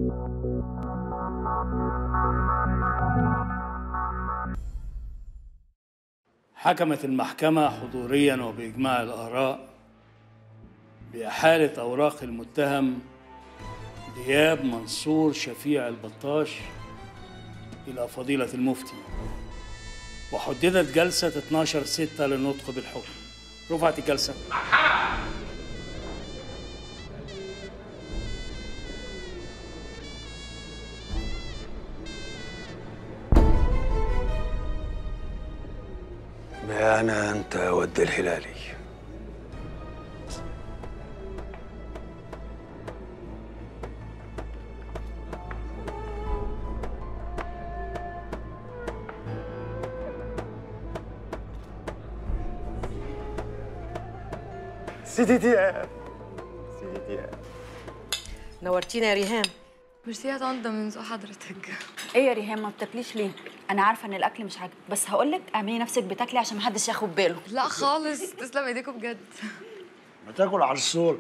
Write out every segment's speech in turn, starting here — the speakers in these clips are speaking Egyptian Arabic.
حكمت المحكمة حضوريا وبإجماع الآراء بإحالة أوراق المتهم دياب منصور شفيع البطاش إلى فضيلة المفتي وحددت جلسة 12 6 للنطق بالحكم رفعت الجلسة أنا أنت ود الهلالي سيدي دياب سيدي دياب نورتينا يا ريهام ميرسي يا طنط من ذوق حضرتك ايه يا ريهام ما بتاكليش ليه انا عارفه ان الاكل مش عاجبك بس هقول لك اعملي نفسك بتاكلي عشان محدش ياخد باله لا خالص تسلم ايديكم بجد ما تاكل على الصول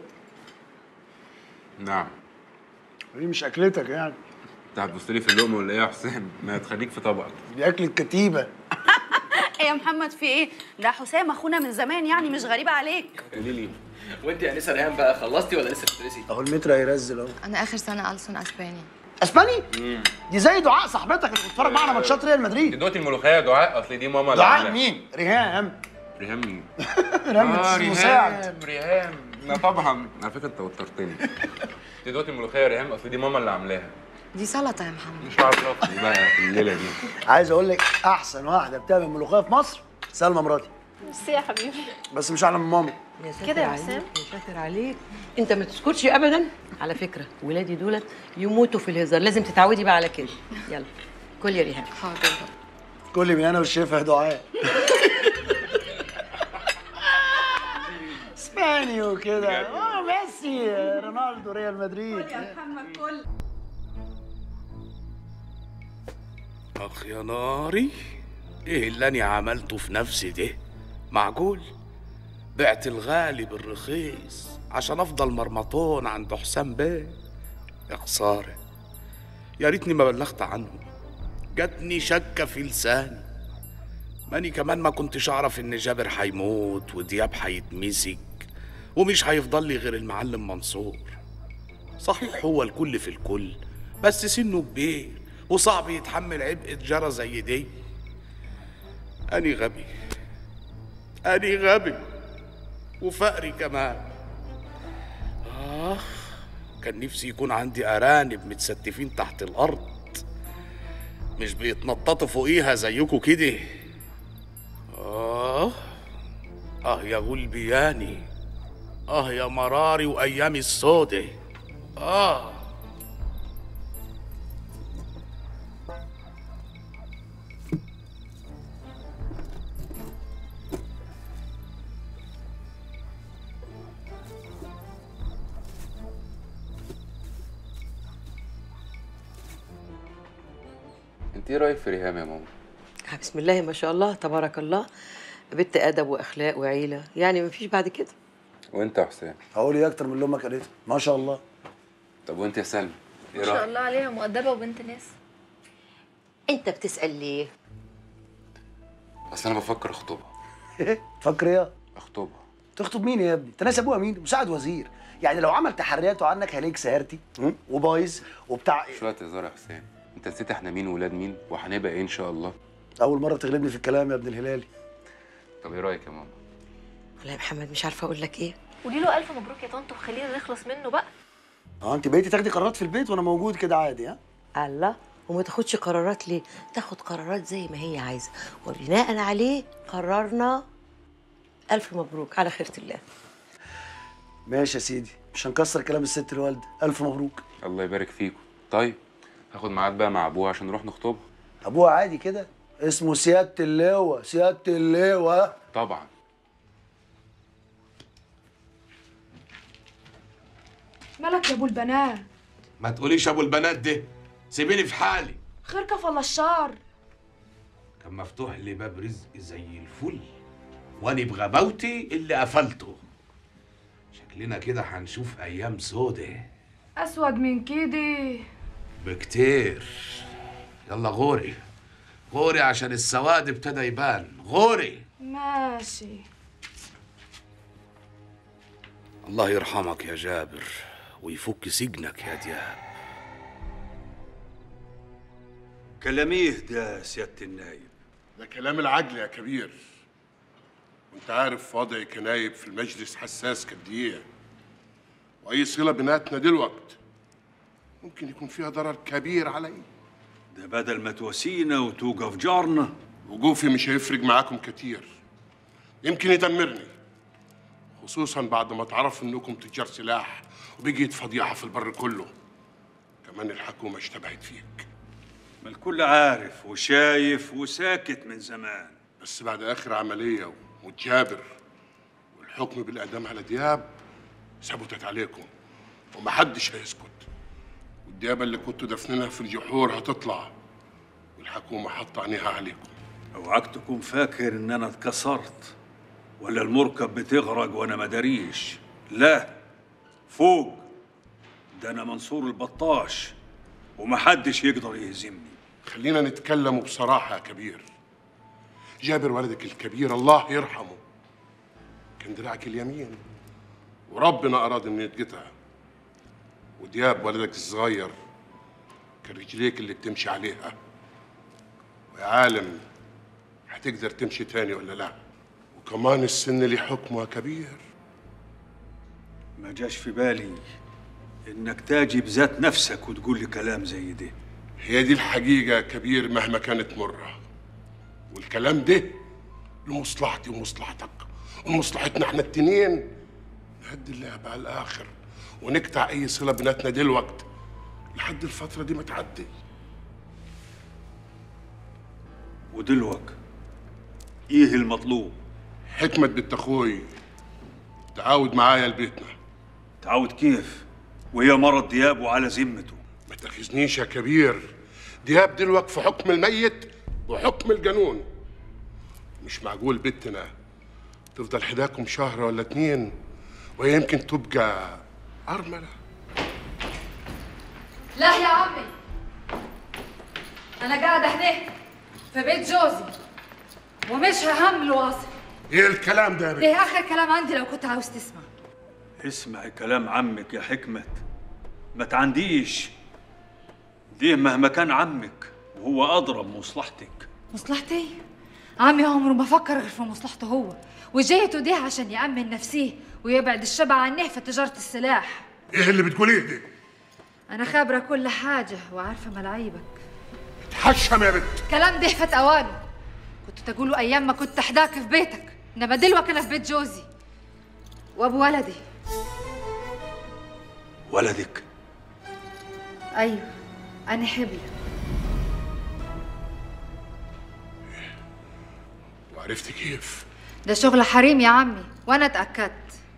نعم دي مش اكلتك يعني انت هتبص لي في اللقمه ولا ايه يا حسام؟ ما تخليك في طبقك دي اكل الكتيبه ايه يا محمد في ايه ده حسام اخونا من زمان يعني مش غريبه عليك قولي لي وانت يا انسه ريهام بقى خلصتي ولا لسه بتدرسي؟ اهو المتر هيرزل اهو انا اخر سنه ألسن اسباني اسباني دي زي دعاء صاحبتك اللي بتتفرج معانا ماتشات ريال مدريد دلوقتي الملوخيه يا دعاء اصل دي ماما اللي دعاء عاملاها. مين ريهام ريهام مين؟ ريهام اه مساعد ريهام ريهام لا طبعا على فكره انت وترتني دي دلوقتي الملوخيه يا ريهام اصل دي ماما اللي عاملاها دي سلطه يا محمد مش هعرف رفضي بقى في الليله دي عايز اقول لك احسن واحده بتعمل ملوخيه في مصر سلمى مراتي ميرسي يا حبيبي بس مش اعلى من ماما يا ساتر كده يا عليك، حسام؟ يا ساتر عليك انت ما تسكتش ابدا على فكره ولادي دولت يموتوا في الهزار لازم تتعودي بقى على كده يلا كل يا ريهام حاضر كل من انا والشيف يا دعاء اسباني وكده اه ميسي رونالدو ريال مدريد محمد كل اخ يا ناري ايه اللي انا عملته في نفسي ده معقول بعت الغالي بالرخيص عشان افضل مرمطون عند حسام بيه يا خساره يا ريتني ما بلغت عنه جاتني شكه في لساني ماني كمان ما كنتش اعرف ان جابر هيموت ودياب هيتمسك ومش هيفضل لي غير المعلم منصور صحيح هو الكل في الكل بس سنه كبير وصعب يتحمل عبء جرى زي دي أني غبي أني غبي وفقري كمان آخ كان نفسي يكون عندي أرانب متستفين تحت الأرض مش بيتنططوا فوقيها زيكوا كده آه آه يا غلبياني آه يا مراري وأيامي السودة آه انت ايه رايك في ريهام يا ماما؟ آه، بسم الله ما شاء الله تبارك الله بنت ادب واخلاق وعيله يعني ما فيش بعد كده وانت يا حسام هقول ايه اكتر من اللي امك قالته ما شاء الله طب وانت يا سلمى؟ ايه ما شاء رايك؟ الله عليها مؤدبه وبنت ناس انت بتسال ليه اصل انا بفكر اخطبها فاكر ايه اخطبها تخطب مين يا ابني انت ناس ابوها مين مساعد وزير يعني لو عمل تحرياته عنك هيلاقيك سهرتي م? وبايظ وبتاع شويه هزار يا حسام انت نسيت احنا مين ولاد مين وهنبقى ايه ان شاء الله اول مره تغلبني في الكلام يا ابن الهلالي طب ايه رايك يا ماما؟ والله يا محمد مش عارفه اقول لك ايه قولي له الف مبروك يا طنط وخلينا نخلص منه بقى اه انت بقيتي تاخدي قرارات في البيت وانا موجود كده عادي ها الله وما تاخدش قرارات ليه تاخد قرارات زي ما هي عايزه وبناء عليه قررنا الف مبروك على خيره الله ماشي يا سيدي مش هنكسر كلام الست الوالده الف مبروك الله يبارك فيكم طيب هاخد ميعاد بقى مع ابوها عشان نروح نخطبها ابوها عادي كده اسمه سياده اللواء سياده اللواء طبعا مالك يا ابو البنات ما تقوليش ابو البنات ده سيبيني في حالي خير كفل الشر كان مفتوح لي باب رزق زي الفل وانا بغباوتي اللي قفلته شكلنا كده هنشوف ايام سودة اسود من كده بكتير يلا غوري غوري عشان السواد ابتدى يبان غوري ماشي الله يرحمك يا جابر ويفك سجنك يا دياب كلاميه ده سيادة النايب ده كلام العجل يا كبير وانت عارف وضعي كنايب في المجلس حساس قد ايه واي صله بيناتنا دلوقت ممكن يكون فيها ضرر كبير علي ده بدل ما تواسينا وتوقف جارنا وقوفي مش هيفرق معاكم كتير يمكن يدمرني خصوصا بعد ما تعرف انكم تجار سلاح وبقيت فضيحه في البر كله كمان الحكومه اشتبهت فيك ما الكل عارف وشايف وساكت من زمان بس بعد اخر عمليه وتجابر والحكم بالاعدام على دياب ثبتت عليكم ومحدش هيسكت والديابه اللي كنتوا دفنينها في الجحور هتطلع والحكومه حاطه عينيها عليكم اوعاك تكون فاكر ان انا اتكسرت ولا المركب بتغرق وانا ما داريش لا فوق ده انا منصور البطاش ومحدش يقدر يهزمني خلينا نتكلم بصراحه يا كبير جابر ولدك الكبير الله يرحمه كان دراعك اليمين وربنا اراد انه يتقطع ودياب ولدك الصغير كان رجليك اللي بتمشي عليها ويا عالم هتقدر تمشي تاني ولا لا وكمان السن اللي حكمه يا كبير ما جاش في بالي انك تاجي بذات نفسك وتقول لي كلام زي ده هي دي الحقيقة يا كبير مهما كانت مرة والكلام ده لمصلحتي ومصلحتك ومصلحتنا احنا التنين نهدي اللعب على الآخر ونقطع أي صلة بيناتنا دلوقت لحد الفترة دي ما تعدي ودلوك ايه المطلوب حكمة بنت أخوي تعاود معايا لبيتنا تعاود كيف وهي مرض دياب وعلى ذمته ما تاخذنيش يا كبير دياب دلوقت في حكم الميت وحكم الجنون مش معقول بنتنا تفضل حداكم شهر ولا اتنين وهي يمكن تبقى أرملة لا يا عمي انا قاعده هناك في بيت جوزي ومش ههم الواصل ايه الكلام ده يا بنت؟ ده اخر كلام عندي لو كنت عاوز تسمع اسمعي كلام عمك يا حكمة ما تعنديش ديه مهما كان عمك وهو أضرب مصلحتك مصلحتي عمي عمره ما فكر غير في مصلحته هو وجايته دي عشان يأمن نفسيه ويبعد الشبع عنه في تجارة السلاح ايه اللي بتقوليه ده؟ أنا خابرة كل حاجة وعارفة ملاعيبك تحشم يا بنت كلام ده فات أوانه كنت تقوله أيام ما كنت تحداك في بيتك إنما دلوقتي أنا في بيت جوزي وأبو ولدي ولدك أيوه أنا حبلة وعرفت كيف؟ ده شغل حريم يا عمي وأنا اتأكدت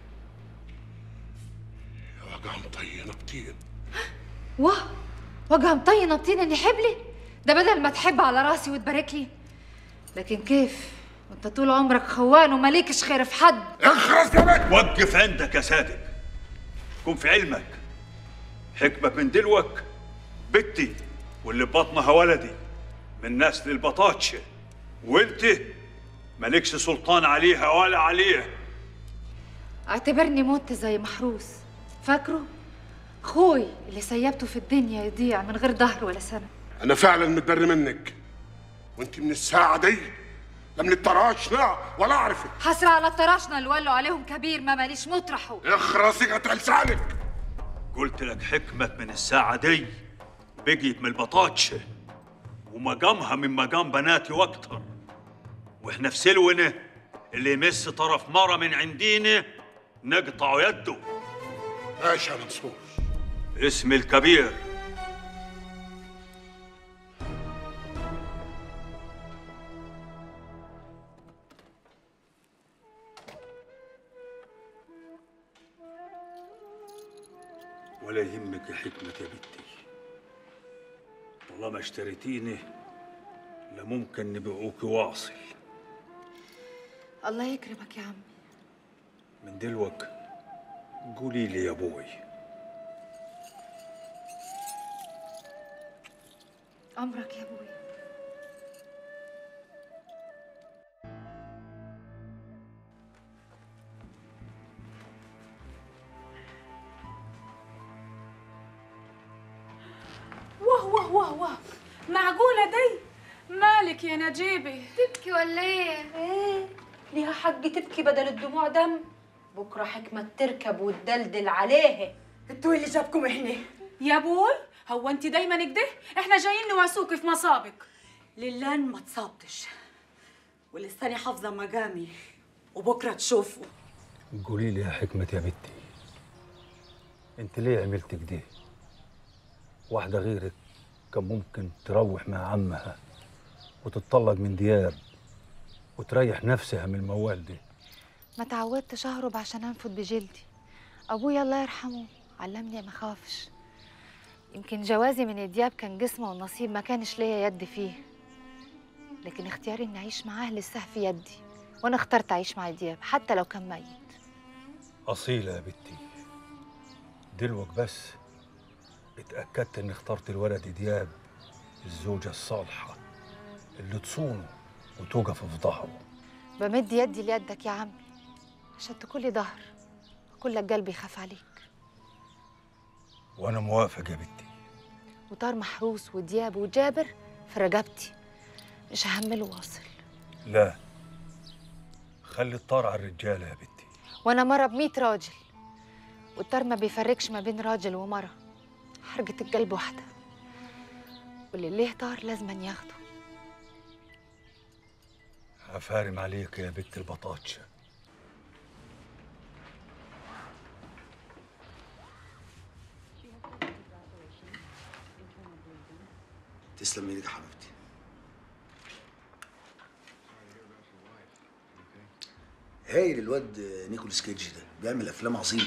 وجع مطينة بطين واه وجه مطينة بطين إني حبلة ده بدل ما تحب على راسي وتبارك لي لكن كيف وانت طول عمرك خوان ومالكش خير في حد اخرس يا بنت وقف عندك يا صادق كن في علمك حكمة من دلوك بنتي واللي بطنها ولدي من نسل البطاطشة وانت مالكش سلطان عليها ولا عليه اعتبرني مت زي محروس فاكره خوي اللي سيبته في الدنيا يضيع من غير ظهر ولا سنة أنا فعلا متبر منك وأنت من الساعة دي لا من الطراش لا ولا أعرفك حسرة على الطراشنا اللي ولوا عليهم كبير ما ماليش مطرحه اخرسي قطع لسانك قلت لك حكمة من الساعة دي بقيت من البطاطشة ومقامها من مقام بناتي واكتر واحنا في سلونة اللي يمس طرف مرة من عندينا نقطع يده ماشي يا منصور اسم الكبير ولا يهمك يا حكمة يا بنتي طالما اشتريتيني لممكن نبيعوك واصل الله يكرمك يا عمي من دلوك قولي لي يا ابوي امرك يا ابوي واه واه واه واه معقولة دي مالك يا نجيبة تبكي ولا ايه؟ ايه ليها حق تبكي بدل الدموع دم بكره حكمة تركب وتدلدل عليه انتوا اللي جابكم هنا يا بوي هو انت دايما كده احنا جايين نواسوك في مصابك لله ما تصابتش ولساني حافظه مقامي وبكره تشوفوا قولي لي يا حكمة يا بنتي انت ليه عملت كده واحدة غيرك كان ممكن تروح مع عمها وتتطلق من دياب وتريح نفسها من الموال ده ما تعودتش اهرب عشان انفد بجلدي ابويا الله يرحمه علمني ما اخافش يمكن جوازي من الدياب كان جسمه والنصيب ما كانش ليا يد فيه لكن اختياري اني اعيش معاه لسه في يدي وانا اخترت اعيش مع دياب حتى لو كان ميت أصيلة يا بنتي دلوك بس اتأكدت إني اخترت الولد دياب الزوجة الصالحة اللي تصونه وتوقف في ظهره بمد يدي ليدك يا عمي عشان تكونلي ظهر اقول لك قلبي يخاف عليك وأنا موافق يا بنتي وطار محروس ودياب وجابر في رقبتي مش ههمله واصل لا خلي الطار على الرجالة يا بنتي وانا مرة بميت راجل والطار ما بيفرقش ما بين راجل ومرة حرقة القلب واحدة واللي ليه طار لازم ياخده هفارم عليك يا بنت البطاطشة تسلم ايدك يا حبيبتي هايل الواد نيكولاس كيدج ده بيعمل افلام عظيمه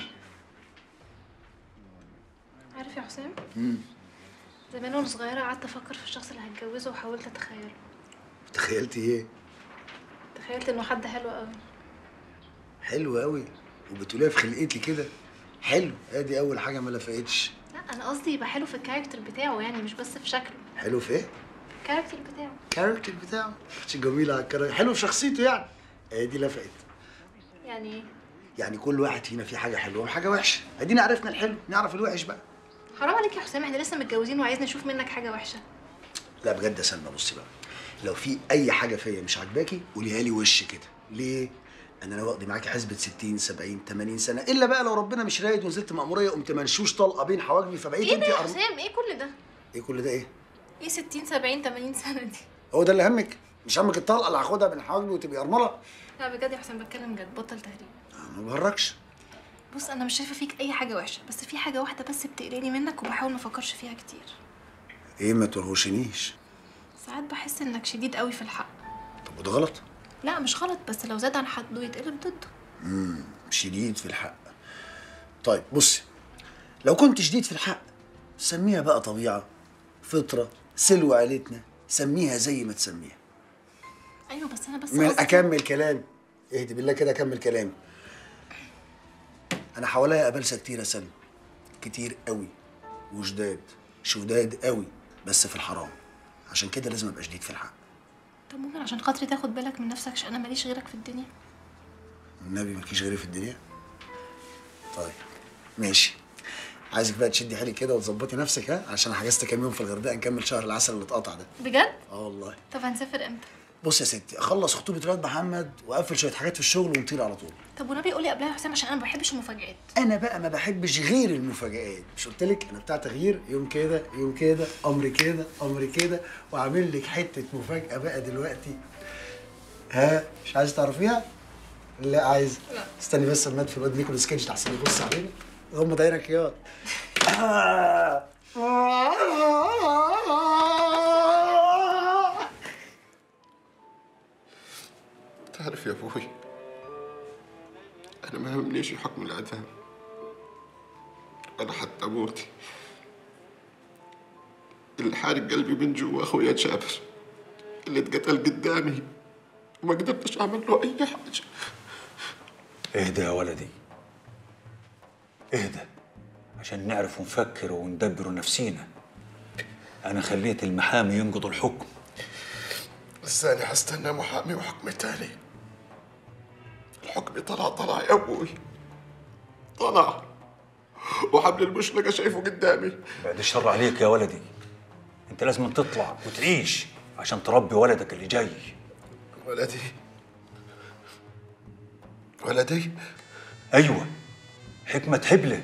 عارف يا حسام امم زمان وانا صغيره قعدت افكر في الشخص اللي هتجوزه وحاولت اتخيله تخيلتي ايه تخيلت انه حد حلو قوي حلو قوي وبتقوليها في خلقتي كده حلو ادي اول حاجه ما لفقتش لا انا قصدي يبقى حلو في الكاركتر بتاعه يعني مش بس في شكله حلو في ايه الكاركتر بتاعه الكاركتر بتاعه شيء جميل على الكاركتر حلو في شخصيته يعني ادي لفقت يعني ايه يعني كل واحد فينا فيه حاجه حلوه وحاجه وحشه ادينا عرفنا الحلو نعرف الوحش بقى حرام عليك يا حسام احنا لسه متجوزين وعايزني اشوف منك حاجه وحشه لا بجد يا سلمى بصي بقى لو في اي حاجه فيا مش عاجباكي قوليها لي وش كده ليه انا لو اقضي معاكي حسبه 60 70 80 سنه الا بقى لو ربنا مش رايد ونزلت مأموريه قمت منشوش طلقه بين حواجبي فبقيت ايه انت ده يا أرم- حسام ايه كل ده ايه كل ده ايه ايه 60 70 80 سنه دي هو ده اللي همك مش همك الطلقه اللي هاخدها بين حواجبي وتبقي ارمله لا بجد يا حسام بتكلم جد بطل تهريج ما بهرجش بص انا مش شايفه فيك اي حاجه وحشه بس في حاجه واحده بس بتقلقني منك وبحاول ما افكرش فيها كتير ايه ما توهوشنيش ساعات بحس انك شديد قوي في الحق طب وده غلط لا مش غلط بس لو زاد عن حده يتقلب ضده امم شديد في الحق طيب بصي لو كنت شديد في الحق سميها بقى طبيعه فطره سلو عيلتنا سميها زي ما تسميها ايوه بس انا بس من قصدي- اكمل كلامي اهدي بالله كده اكمل كلامي انا حواليا ابلسه كتير يا سلمى كتير قوي وشداد شداد قوي بس في الحرام عشان كده لازم ابقى شديد في الحق طب ممكن عشان خاطري تاخد بالك من نفسك عشان انا ماليش غيرك في الدنيا النبي مالكيش غيري في الدنيا طيب ماشي عايزك بقى تشدي حيلك كده وتظبطي نفسك ها عشان حجزت كام يوم في الغردقه نكمل شهر العسل اللي اتقطع ده بجد اه والله طب هنسافر امتى بص يا ستي اخلص خطوبه الواد محمد واقفل شويه حاجات في الشغل ونطير على طول طب ونبي قولي قبلها يا حسام عشان انا ما بحبش المفاجآت انا بقى ما بحبش غير المفاجآت مش قلت لك انا بتاع تغيير يوم كده يوم كده امر كده امر كده وعامل لك حته مفاجاه بقى دلوقتي ها مش عايز تعرفيها لا عايز لا. استني بس اما ادفي الواد نيكولاس كيدج احسن يبص علينا غم دايرك ياض تعرف يا ابوي انا ما همنيش حكم الاعدام ولا حتى موتي اللي حارق قلبي من جوا اخويا جابر اللي اتقتل قدامي وما قدرتش اعمل له اي حاجه اهدى يا ولدي اهدى عشان نعرف نفكر وندبر نفسينا انا خليت المحامي ينقض الحكم لساني هستنى محامي وحكم تاني الحكم طلع طلع يا ابوي طلع وحبل المشنقة شايفه قدامي بعد الشر عليك يا ولدي انت لازم تطلع وتعيش عشان تربي ولدك اللي جاي ولدي ولدي ايوه حكمة حبله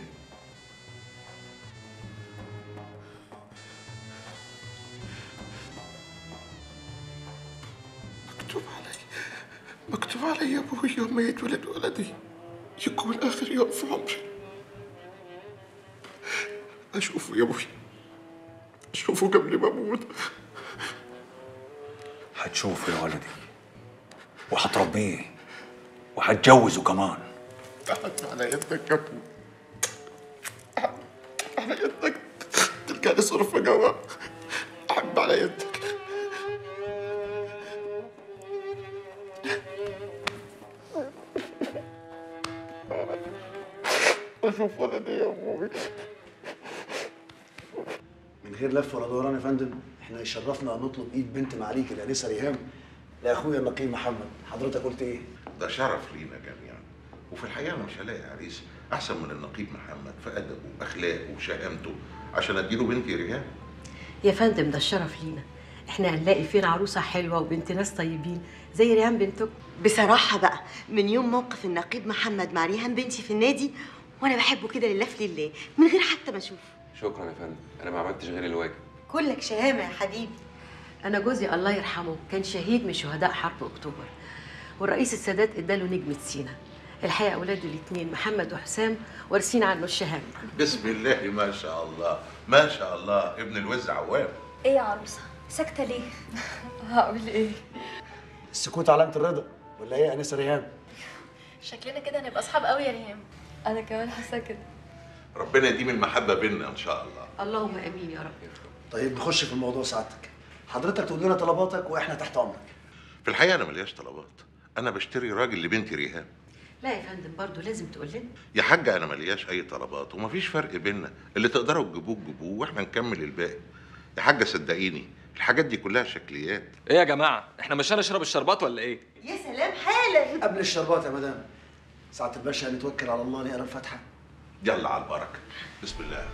مكتوب علي مكتوب علي يا ابوي يوم ما يتولد ولدي يكون اخر يوم في عمري اشوفه يا ابوي اشوفه قبل ما اموت هتشوفه يا ولدي وهتربيه وهتجوزه كمان احب على يدك يا ابوي أحب على يدك تلقاني صرف جوا احب على يدك اشوف ولدي يا ابوي من غير لف ولا دوران يا فندم احنا يشرفنا ان نطلب ايد بنت معاليك الانسه ريهام لاخويا النقيب محمد حضرتك قلت ايه ده شرف لينا جميعا وفي الحقيقه انا مش هلاقي عريس احسن من النقيب محمد في ادبه واخلاقه وشهامته عشان اديله بنتي ريهام يا فندم ده الشرف لينا احنا هنلاقي فين عروسه حلوه وبنت ناس طيبين زي ريهام بنتك بصراحة بقى من يوم موقف النقيب محمد مع ريهام بنتي في النادي وانا بحبه كده لله في لله من غير حتى ما اشوفه شكرا يا فندم انا ما عملتش غير الواجب كلك شهامة يا حبيبي انا جوزي الله يرحمه كان شهيد من شهداء حرب اكتوبر والرئيس السادات اداله نجمه سينا الحقيقه اولاده الاثنين محمد وحسام وارثين عنه الشهاده بسم الله ما شاء الله ما شاء الله ابن الوز عوام ايه يا عروسه ساكته ليه هقول ايه السكوت علامه الرضا ولا ايه يا انسه ريهام شكلنا كده هنبقى اصحاب قوي يا ريهام انا كمان حاسه كده ربنا يديم المحبه بيننا ان شاء الله اللهم امين يا رب طيب نخش في الموضوع سعادتك حضرتك تقول لنا طلباتك واحنا تحت امرك في الحقيقه انا ملياش طلبات انا بشتري راجل لبنتي ريهام لا يا فندم برضه لازم تقول لنا يا حاجة أنا ملياش أي طلبات ومفيش فرق بينا اللي تقدروا تجيبوه تجيبوه وإحنا نكمل الباقي يا حاجة صدقيني الحاجات دي كلها شكليات ايه يا جماعه احنا مش هنشرب الشربات ولا ايه يا سلام حالا قبل الشربات يا مدام ساعة الباشا هنتوكل على الله نقرا الفاتحة يلا على البركة بسم الله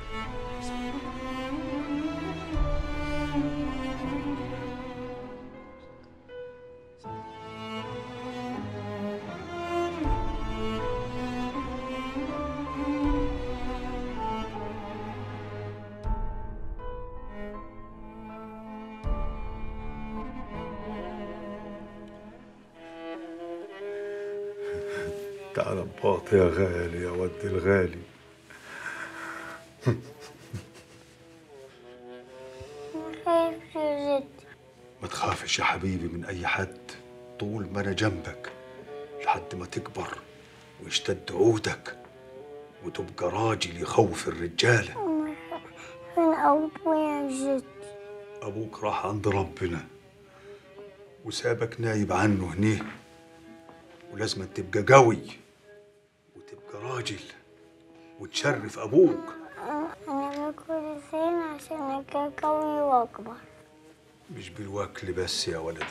تعال بباط يا غالي يا ود الغالي خايف يا جدي ما تخافش يا حبيبي من أي حد طول ما أنا جنبك لحد ما تكبر ويشتد عودك وتبقى راجل يخوف الرجالة فين أبويا يا جدي أبوك راح عند ربنا وسابك نايب عنه هنيه ولازم تبقى قوي وتبقى راجل وتشرف أبوك أنا باكل فين عشان أبقى قوي وأكبر مش بالوكل بس يا ولدي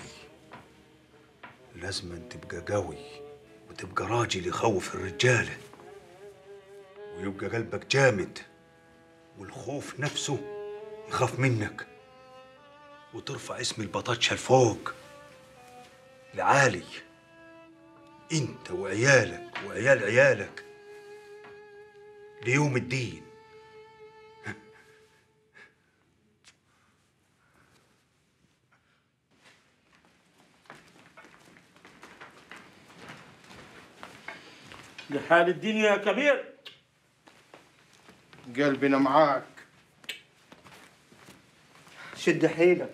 لازم تبقى قوي وتبقى راجل يخوف الرجالة ويبقى قلبك جامد والخوف نفسه يخاف منك وترفع اسم البطاطشة لفوق لعالي انت وعيالك وعيال عيالك ليوم الدين لحال الدنيا يا كبير قلبنا معاك شد حيلك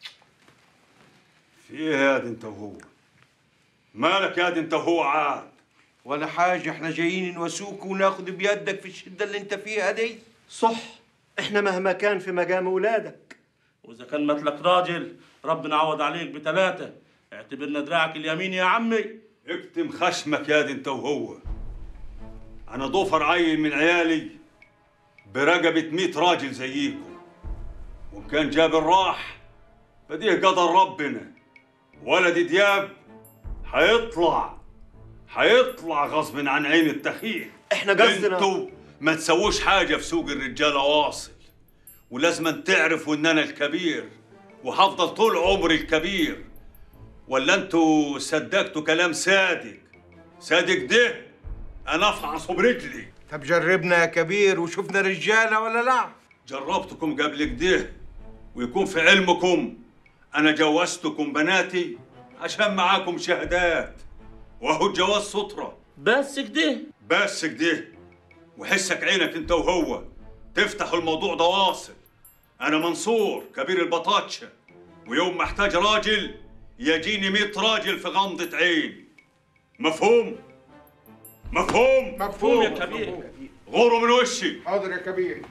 في ايه يا دي انت وهو مالك يا دي انت وهو عاد ولا حاجة احنا جايين نواسوك وناخد بيدك في الشدة اللي انت فيها دي صح احنا مهما كان في مقام ولادك واذا كان مثلك راجل ربنا عوض عليك بثلاثه اعتبرنا دراعك اليمين يا عمي اكتم خشمك يا دي انت وهو انا ضفر عيل من عيالي برقبة ميت راجل زيكم وإن كان جابر راح فديه قدر ربنا ولد دياب حيطلع حيطلع غصب عن عين التخيل إحنا قصدنا- انتوا ما تسووش حاجة في سوق الرجالة واصل ولازم تعرفوا ان انا الكبير وهفضل طول عمري الكبير ولا انتوا صدقتوا كلام صادق صادق ده انا افعصه برجلي طب جربنا يا كبير وشفنا رجاله ولا لا جربتكم قبل كده ويكون في علمكم انا جوزتكم بناتي عشان معاكم شهادات وهو الجواز سترة بس كده بس كده وحسك عينك انت وهو تفتحوا الموضوع ده واصل انا منصور كبير البطاتشة ويوم ما احتاج راجل يجيني ميت راجل في غمضة عين مفهوم مفهوم مفهوم يا كبير. غوروا من وشي حاضر يا كبير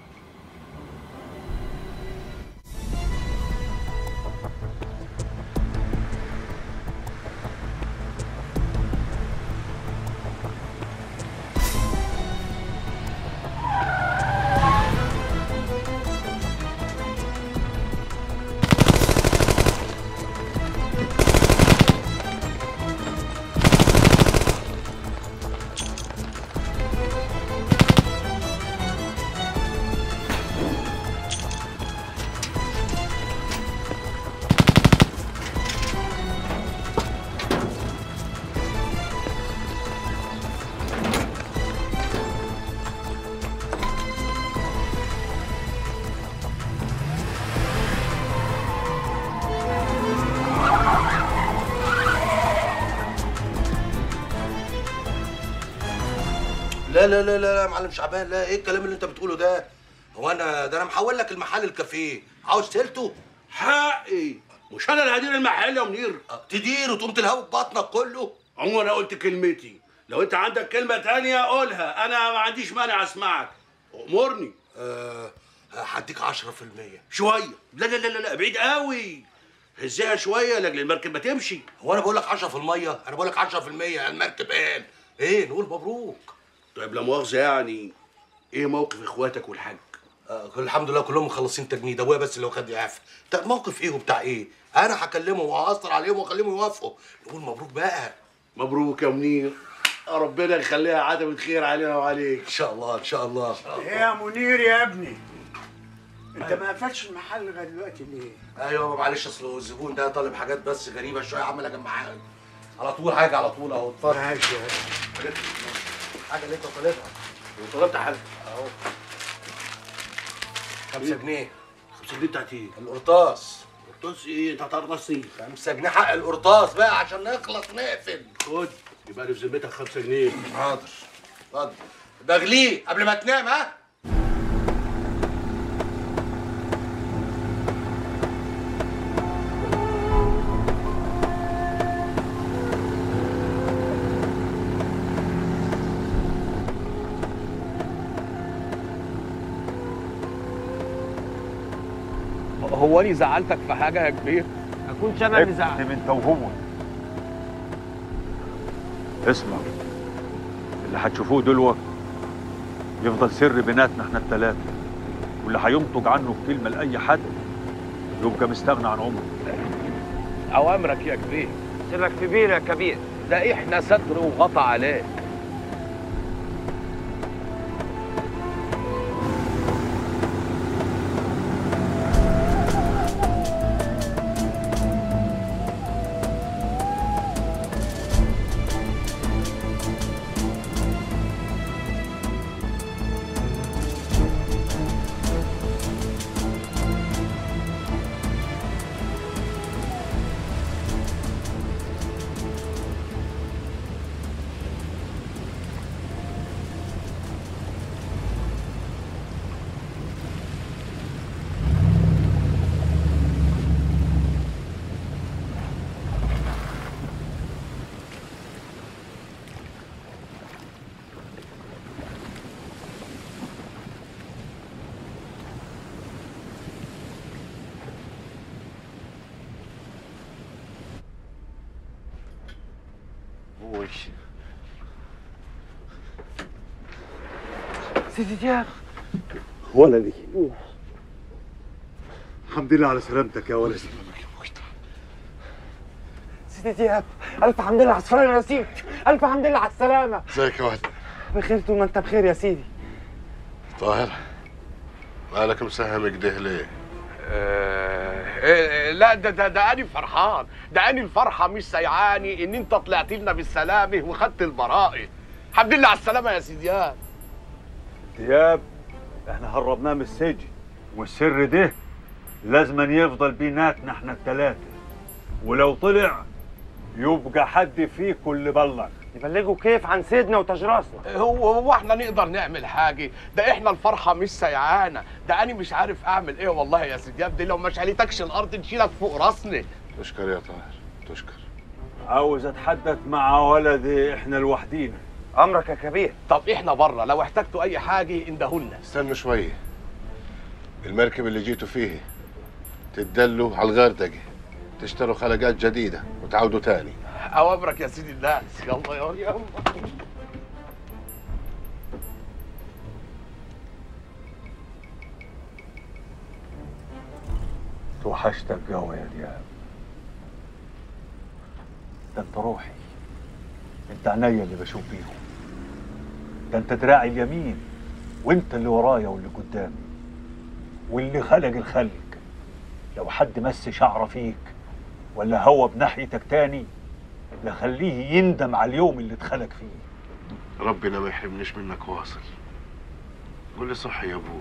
لا لا لا لا يا معلم شعبان لا ايه الكلام اللي انت بتقوله ده هو انا ده انا محول لك المحل الكافيه عاوز تلته حقي مش انا اللي هدير المحل يا منير تدير وتقوم تلهوي ببطنك كله عمو انا قلت كلمتي لو انت عندك كلمه تانية قولها انا ما عنديش مانع اسمعك امرني أه هديك 10% شويه لا لا لا لا لا بعيد قوي هزها شويه لاجل المركب ما تمشي هو انا بقول لك 10 في الميه انا بقول لك 10% المركب قال ايه نقول مبروك طيب لا مؤاخذه يعني ايه موقف اخواتك والحاج آه الحمد لله كلهم مخلصين تجنيد ابويا بس اللي خد يعفى طب موقف ايه وبتاع ايه انا هكلمهم وهأثر عليهم واخليهم يوافقوا نقول مبروك بقى مبروك يا منير ربنا يخليها عتبة خير علينا وعليك ان شاء الله ان شاء الله ايه يا منير يا ابني انت ما قفلتش المحل لغايه دلوقتي ليه؟ ايوه معلش اصل الزبون ده طالب حاجات بس غريبه شويه عمال اجمعها على طول حاجه على طول اهو اتفضل ماشي حاجه اللي انت طالبها وطلبت حاجه اهو 5 جنيه 5 جنيه بتاعت ايه؟ القرطاس قرطاس ايه؟ انت هتقرصني 5 جنيه حق القرطاس بقى عشان نخلص نقفل خد يبقى لي في ذمتك 5 جنيه حاضر اتفضل بغليه قبل ما تنام ها هو انا زعلتك في حاجه يا كبير اكون اكتم انت وهو اسمع اللي هتشوفوه دلوقتي يفضل سر بيناتنا احنا التلاتة واللي هينطق عنه كلمة لأي حد يبقى مستغنى عن عمره اوامرك يا كبير سرك في بير يا كبير ده احنا ستر وغطى عليك وش سيدي دياب ولدي الحمد لله على سلامتك يا ولدي سيدي دياب الف حمد لله على السلامه يا سيدي الف حمد لله على السلامه ازيك يا ولد بخير طول ما انت بخير يا سيدي طاهر مالك مساهم كده ليه؟ إيه لا ده ده ده أنا فرحان ده أنا الفرحة مش سيعاني إن أنت طلعت لنا بالسلامة وخدت البراءة الحمد لله على السلامة يا سيدي دياب دياب احنا هربناه من السجن والسر ده لازما يفضل بيناتنا احنا التلاتة ولو طلع يبقى حد فيكم اللي بلغ يبلغوا كيف عن سيدنا وتجراسنا هو هو احنا نقدر نعمل حاجة ده احنا الفرحة مش سيعانة ده أنا مش عارف أعمل إيه والله يا سيدي دياب دي لو ما شالتكش الأرض نشيلك فوق راسنا تشكر يا طاهر تشكر عاوز اتحدث مع ولدي احنا لوحدينا أمرك يا كبير طب احنا بره لو احتجتوا أي حاجة اندهولنا استنوا شوية المركب اللي جيتوا فيه تدلوا على الغردقة تشتروا خلقات جديدة وتعودوا تاني أوامرك يا سيدي الناس يلا يا يلا توحشتك قوي يا دياب ده انت روحي انت عينيا اللي بشوف بيهم ده انت دراعي اليمين وانت اللي ورايا واللي قدامي واللي خلق الخلق لو حد مس شعره فيك ولا هو بناحيتك تاني لخليه يندم على اليوم اللي اتخلق فيه ربنا ما يحرمنيش منك واصل قول لي صح يا ابوي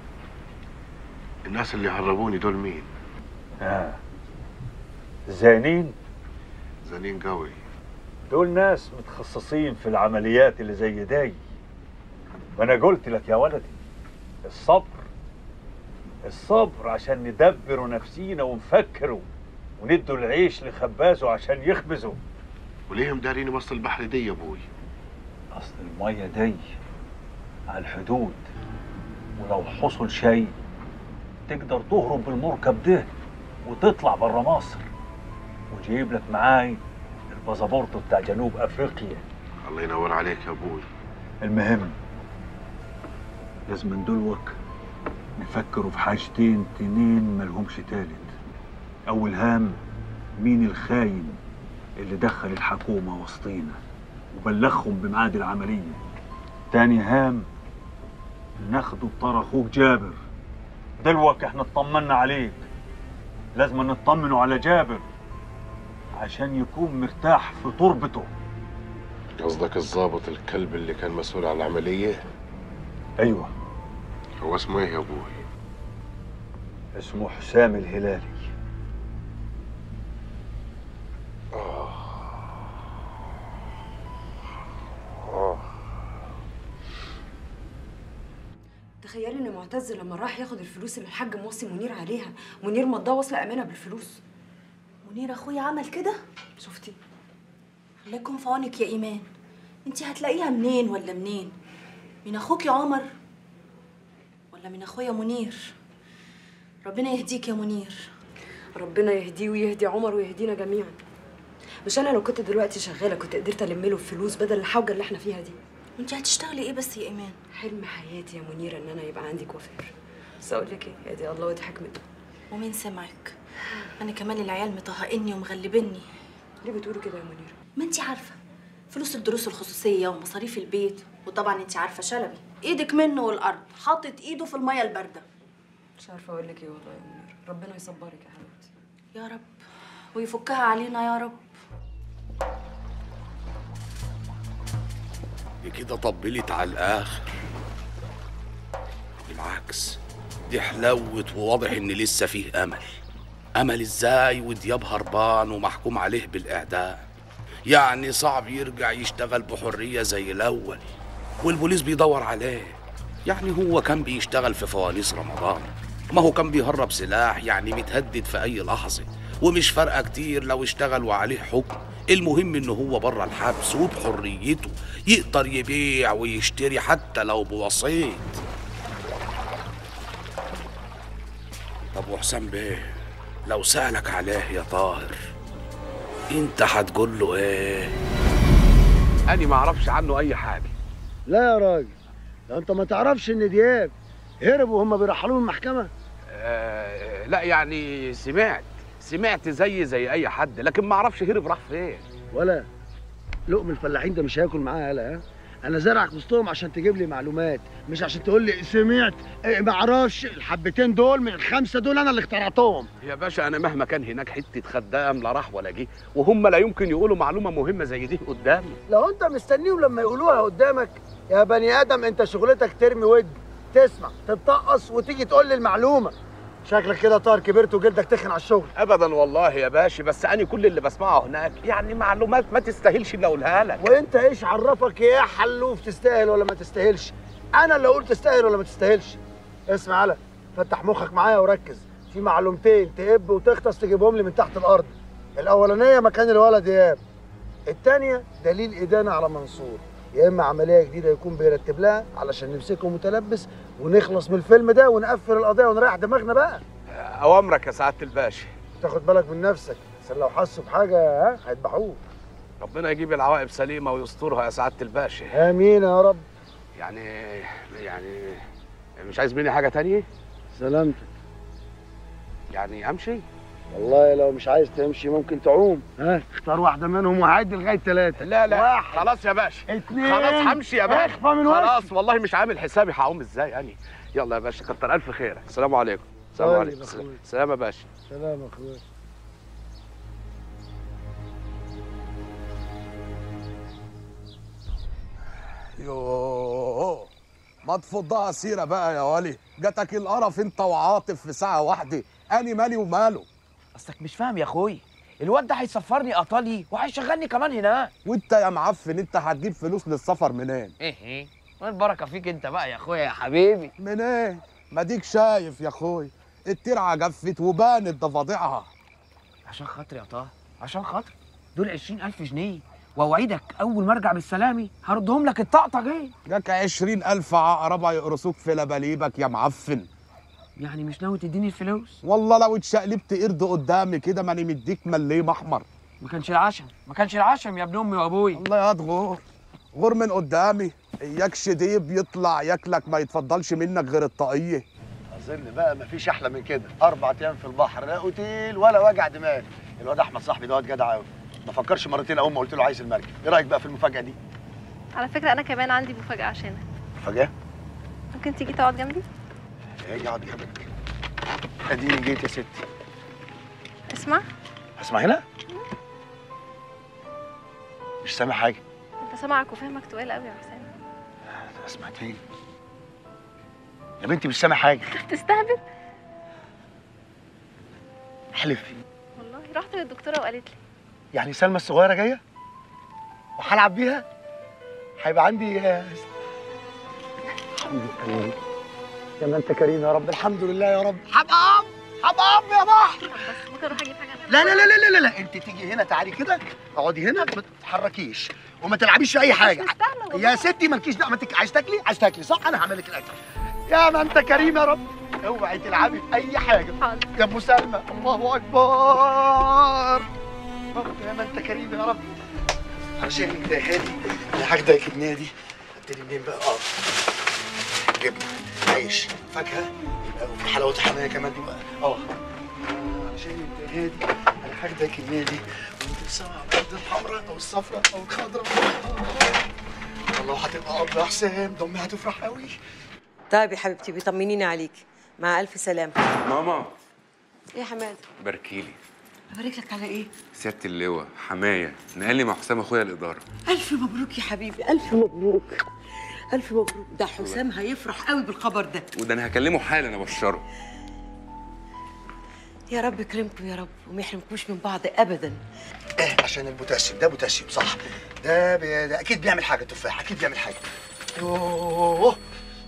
الناس اللي هربوني دول مين؟ آه. زانين زانين قوي دول ناس متخصصين في العمليات اللي زي داي وانا قلت لك يا ولدي الصبر الصبر عشان ندبر نفسينا ونفكروا وندوا العيش لخبازه عشان يخبزه وليه مداريني وسط البحر دي يا ابوي؟ اصل الميه دي على الحدود ولو حصل شيء تقدر تهرب بالمركب ده وتطلع برا مصر وجيب لك معاي الباسبورت بتاع جنوب افريقيا الله ينور عليك يا ابوي المهم لازم ندلوك نفكروا في حاجتين تنين ملهمش تالت اول هام مين الخاين اللي دخل الحكومه وسطينا وبلغهم بميعاد العمليه تاني هام ناخدوا بطار اخوك جابر دلوك احنا اطمنا عليك لازم نطمنوا على جابر عشان يكون مرتاح في تربته قصدك الضابط الكلب اللي كان مسؤول عن العملية؟ ايوه هو اسمه ايه يا ابوي؟ اسمه حسام الهلالي تخيلي ان معتز لما راح ياخد الفلوس اللي الحاج موصي منير عليها منير مضاه واصله امانه بالفلوس منير اخويا عمل كده شفتي الله يكون في عونك يا ايمان انت هتلاقيها منين ولا منين من اخوك يا عمر ولا من اخويا منير ربنا يهديك يا منير ربنا يهديه ويهدي عمر ويهدينا جميعا مش انا لو كنت دلوقتي شغاله كنت قدرت الم له الفلوس بدل الحوجه اللي احنا فيها دي وانت هتشتغلي ايه بس يا ايمان حلم حياتي يا منيره ان انا يبقى عندي كوافير بس اقول لك ايه يا دي الله ودي حكمته ومين سمعك انا كمان العيال مطهقني ومغلبني ليه بتقولي كده يا منيره ما انت عارفه فلوس الدروس الخصوصيه ومصاريف البيت وطبعا انت عارفه شلبي ايدك منه والارض حاطط ايده في الميه البارده مش عارفه اقول لك ايه والله يا منيره ربنا يصبرك يا حبيبتي يا رب ويفكها علينا يا رب دي كده طبلت على الاخر بالعكس دي حلوت وواضح ان لسه فيه امل امل ازاي ودياب هربان ومحكوم عليه بالاعدام يعني صعب يرجع يشتغل بحريه زي الاول والبوليس بيدور عليه يعني هو كان بيشتغل في فوانيس رمضان ما هو كان بيهرب سلاح يعني متهدد في اي لحظه ومش فارقه كتير لو اشتغل وعليه حكم المهم ان هو بره الحبس وبحريته يقدر يبيع ويشتري حتى لو بوسيط طب وحسام بيه لو سألك عليه يا طاهر انت هتقول له ايه انا ما اعرفش عنه اي حاجه لا يا راجل ده انت ما تعرفش ان دياب هرب وهم بيرحلوه من المحكمه آه لا يعني سمعت سمعت زي زي اي حد لكن ما اعرفش هرب راح فين ولا لقم الفلاحين ده مش هياكل معايا هلا ها انا زارعك وسطهم عشان تجيب لي معلومات مش عشان تقول لي سمعت إيه ما اعرفش الحبتين دول من الخمسه دول انا اللي اخترعتهم يا باشا انا مهما كان هناك حته خدام لا راح ولا جه وهم لا يمكن يقولوا معلومه مهمه زي دي قدامي لو انت مستنيهم لما يقولوها قدامك يا بني ادم انت شغلتك ترمي ود تسمع تتطقص وتيجي تقول لي المعلومه شكلك كده طار كبرت وجلدك تخن على الشغل ابدا والله يا باشا بس انا كل اللي بسمعه هناك يعني معلومات ما تستاهلش اللي اقولها لك وانت ايش عرفك يا حلوف تستاهل ولا ما تستاهلش انا اللي اقول تستاهل ولا ما تستاهلش اسمع على فتح مخك معايا وركز في معلومتين تقب وتغطس تجيبهم لي من تحت الارض الاولانيه مكان الولد اياب الثانيه دليل ادانه على منصور يا اما عمليه جديده يكون بيرتب لها علشان نمسكه متلبس ونخلص من الفيلم ده ونقفل القضيه ونريح دماغنا بقى اوامرك يا سعاده الباشا تاخد بالك من نفسك عشان لو حسوا بحاجه ها هيذبحوك ربنا يجيب العواقب سليمه ويسترها يا سعاده الباشا امين يا رب يعني يعني مش عايز مني حاجه تانية سلامتك يعني امشي والله لو مش عايز تمشي ممكن تعوم ها اختار واحده منهم وهعد لغايه ثلاثه لا لا واحد خلاص يا باشا اتنين خلاص همشي يا باشا اخفى من وشي. خلاص والله مش عامل حسابي هقوم ازاي يعني يلا يا باشا كتر الف خيرك السلام عليكم السلام طيب عليكم يا أخوي. سلام يا باشا سلام يا اخويا يوه ما تفضها سيره بقى يا ولي جاتك القرف انت وعاطف في ساعه واحده اني مالي وماله اصلك مش فاهم يا اخوي الواد ده هيسفرني ايطالي وهيشغلني كمان هناك وانت يا معفن انت هتجيب فلوس للسفر منين ايه ايه البركه فيك انت بقى يا اخويا يا حبيبي منين ما ديك شايف يا اخوي الترعه جفت وبانت ضفادعها عشان خاطري يا طه عشان خاطري دول 20000 جنيه واوعدك اول ما ارجع بالسلامي هردهم لك الطقطقه جاي جاك عشرين ألف عقربة يقرصوك في لباليبك يا معفن يعني مش ناوي تديني الفلوس والله لو اتشقلبت قرد قدامي كده ماني مديك مليم احمر ما كانش العشم ما كانش العشم يا ابن امي وابوي الله يضغر غور من قدامي اياك شديب يطلع ياكلك ما يتفضلش منك غير الطاقيه اظن بقى مفيش احلى من كده اربع ايام في البحر لا اوتيل ولا وجع دماغ الواد احمد صاحبي دوت جدع قوي ما فكرش مرتين اول ما قلت له عايز المركب ايه رايك بقى في المفاجاه دي على فكرة أنا كمان عندي مفاجأة عشانك مفاجاه ممكن تيجي تقعد جنبي؟ ايه اقعد جنبك اديني جيت يا ستي اسمع اسمع هنا مش سامع حاجه أنت سامعك وفهمك تقال قوي يا حسام اسمع تاني يا بنتي مش سامع حاجه تستهبل احلفي والله رحت للدكتورة وقالت لي يعني سلمى الصغيره جايه وهلعب بيها هيبقى عندي آه، الحمد لله يا ما انت كريم يا رب الحمد لله يا رب حباب حباب يا بحر بس ممكن أروح أجيب حاجة لا لا لا لا لا لا, لا. انت تيجي هنا تعالي كده اقعدي هنا ما تتحركيش وما تلعبيش في اي حاجه يا ستي مالكيش دعوه ما تك- عايز تاكلي عايز تاكلي صح انا هعمل لك الاكل يا ما انت كريم يا رب اوعي تلعبي في اي حاجه يا ابو سلمى الله اكبر يا ما انت كريم يا رب عشانك ده هادي انا هاخدك النادي ابتدي منين بقى اه جبنه عيش فاكهه يبقى وفي حلاوه حمايه كمان دي بقى اه عشان انت هادي انا هاخدك النادي وانت سامع الارض الحمراء او الصفراء او الخضراء آه. والله هتبقى اب يا حسام دمي هتفرح قوي طيب يا حبيبتي بيطمنيني عليك مع الف سلامه ماما ايه يا حماد باركيلي ابارك لك على ايه سياده اللواء حمايه نقل لي مع حسام اخويا الاداره الف مبروك يا حبيبي الف مبروك الف مبروك ده حسام هيفرح قوي بالخبر ده وده انا هكلمه حالا ابشره يا رب يكرمكم يا رب وما يحرمكوش من بعض ابدا ايه عشان البوتاسيوم ده بوتاسيوم صح ده, بي... ده اكيد بيعمل حاجه تفاح اكيد بيعمل حاجه يوه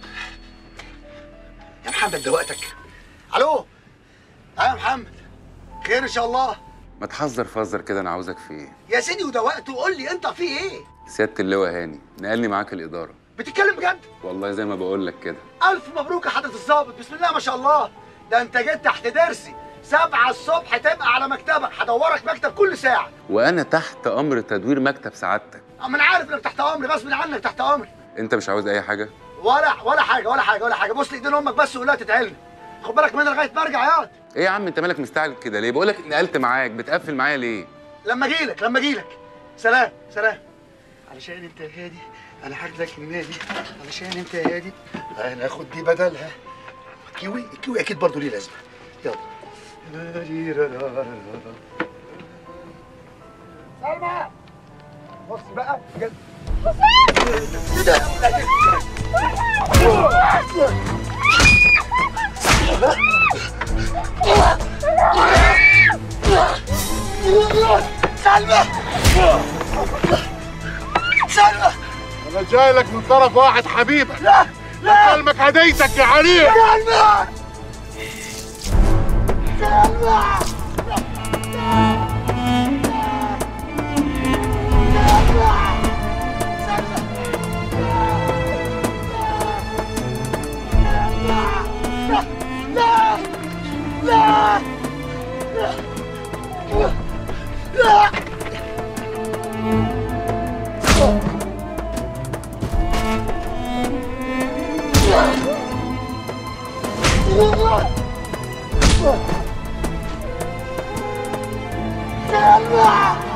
يا محمد ده وقتك الو اه يا محمد خير ان شاء الله ما تحذر فذر كده انا عاوزك في ايه يا سيدي وده وقته قول لي انت في ايه سياده اللواء هاني نقلني معاك الاداره بتتكلم بجد والله زي ما بقول لك كده الف مبروك يا حضره الظابط بسم الله ما شاء الله ده انت جيت تحت درسي سبعة الصبح تبقى على مكتبك هدورك مكتب كل ساعة وانا تحت امر تدوير مكتب سعادتك اما انا عارف انك تحت امري غصب عنك تحت امري انت مش عاوز اي حاجه ولا ولا حاجة ولا حاجة ولا حاجة بص لايدين امك بس وقول لها تتعلم خد بالك مني لغايه ما ارجع ياض ايه يا عم انت مالك مستعجل كده ليه بقول لك نقلت معاك بتقفل معايا ليه لما اجي لك لما اجي لك سلام سلام علشان انت يا هادي انا هاخدك النادي علشان انت يا هادي انا اخد دي بدلها كيوي الكيوي اكيد برضه ليه لازمه يلا سلمى بص بقى بجد ايه ده؟ سلمى سلمى انا جاي لك من طرف واحد حبيبك لا لا سلمك هديتك يا عريق سلمى سلمى لا لا لا لا سلمى